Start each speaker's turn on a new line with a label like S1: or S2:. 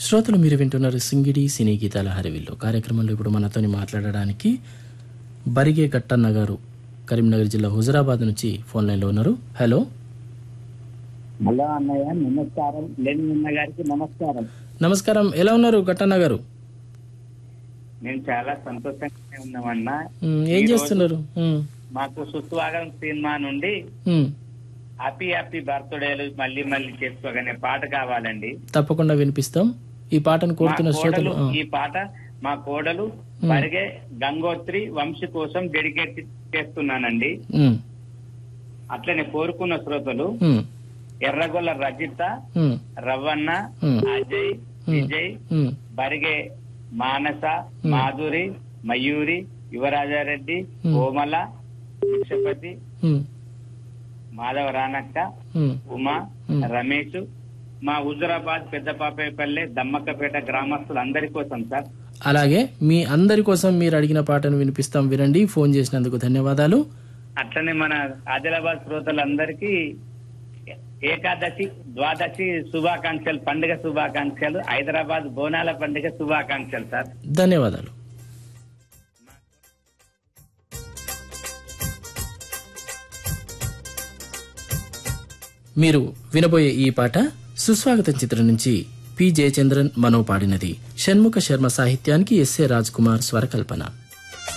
S1: శ్రోతలు మీరు వింటున్నారు సింగిడి సినీ గీతాల హరివిల్లు కార్యక్రమంలో ఇప్పుడు మనతోని మాట్లాడడానికి బరిగే గట్టన్న గారు కరీంనగర్ జిల్లా హుజరాబాద్ నుంచి ఫోన్ లైన్లో ఉన్నారు హలో
S2: హలో అన్నయ్య నమస్కారం లేని నిన్న గారికి నమస్కారం
S1: నమస్కారం ఎలా ఉన్నారు గట్టన్న గారు
S2: మేము చాలా సంతోషంగానే ఉన్నామన్నా
S1: ఉమ్, ఏం చేస్తున్నారు ఉమ్,
S2: మాకు సుస్వాగతం సినిమా నుండి
S1: ఉమ్,
S2: హ్యాపీ హ్యాపీ బర్త్డేలు మళ్ళీ మళ్ళీ చేసుకోగానే పాట కావాలండి
S1: తప్పకుండా వినిపిస్తాం ఈ పాటను
S2: మా
S1: కోరుతున్న శ్రోతలు
S2: కోడలు
S1: ఆ,
S2: ఈ పాట మా కోడలు పరిగే గంగోత్రి వంశీ కోసం డెడికేట్ చేస్తున్నానండి
S1: ఉమ్,
S2: అట్లనే కోరుకున్న శ్రోతలు
S1: ఉమ్,
S2: ఎర్రగొల్ల రజిత
S1: ఉమ్,
S2: రవణ
S1: ఉమ్,
S2: అజయ్ విజయ్
S1: ఉమ్,
S2: బరిగే మానస మాధురి మయూరి యువరాజారెడ్డి కోమల భిక్షపతి
S1: ఉమ్,
S2: మాధవ రానక్క
S1: ఉమ్.
S2: ఉమా రమేష్ మా హుజురాబాద్ పెద్దపాపేపల్లె దమ్మక్కపేట గ్రామస్తులందరి కోసం సార్
S1: అలాగే మీ అందరి కోసం మీరు అడిగిన పాటను వినిపిస్తాం వినండి ఫోన్ చేసినందుకు ధన్యవాదాలు
S2: అట్లనే మన ఆదిలాబాద్ శ్రోతలందరికీ ఏకాదశి ద్వాదశి శుభాకాంక్షలు పండుగ శుభాకాంక్షలు హైదరాబాద్ బోనాల పండుగ శుభాకాంక్షలు సార్
S1: ధన్యవాదాలు మీరు వినబోయే ఈ పాట సుస్వాగతం చిత్రం నుంచి పి జయచంద్రన్ మనో పాడినది షణ్ముఖ శర్మ సాహిత్యానికి ఎస్ఏ రాజ్ కుమార్ స్వరకల్పన